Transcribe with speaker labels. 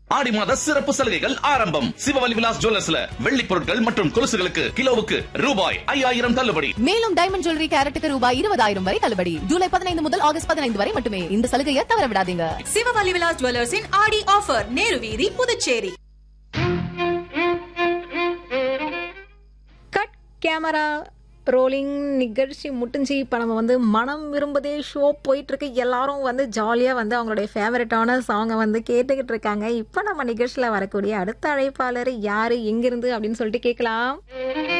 Speaker 1: ஆடி மாத சிறப்பு சலுகைகள் ஆரம்பம் சிவவலி விலாஸ் ஜுவல்லர்ஸ்ல வெள்ளி பொருட்கள் மற்றும் கொலுசுகளுக்கு கிலோவுக்கு ரூபாய் ஐயாயிரம் தள்ளுபடி
Speaker 2: மேலும் டைமண்ட் ஜுவல்லரி கேரட்டுக்கு ரூபாய் இருபதாயிரம் வரை தள்ளுபடி ஜூலை பதினைந்து முதல் ஆகஸ்ட் பதினைந்து வரை மட்டுமே இந்த சலுகையை தவற விடாதீங்க
Speaker 3: சிவவலி விலாஸ் ஜுவல்லர்ஸின் ஆடி ஆஃபர் நேரு வீதி புதுச்சேரி
Speaker 4: கட் கேமரா ரோலிங் நிகழ்ச்சி முட்டுஞ்சி இப்போ நம்ம வந்து மனம் விரும்புதே ஷோ போயிட்டு இருக்கு எல்லாரும் வந்து ஜாலியாக வந்து அவங்களுடைய ஃபேவரட்டான சாங்கை வந்து கேட்டுக்கிட்டு இருக்காங்க இப்போ நம்ம நிகழ்ச்சியில் வரக்கூடிய அடுத்த அழைப்பாளர் யாரு எங்கிருந்து அப்படின்னு சொல்லிட்டு கேட்கலாம்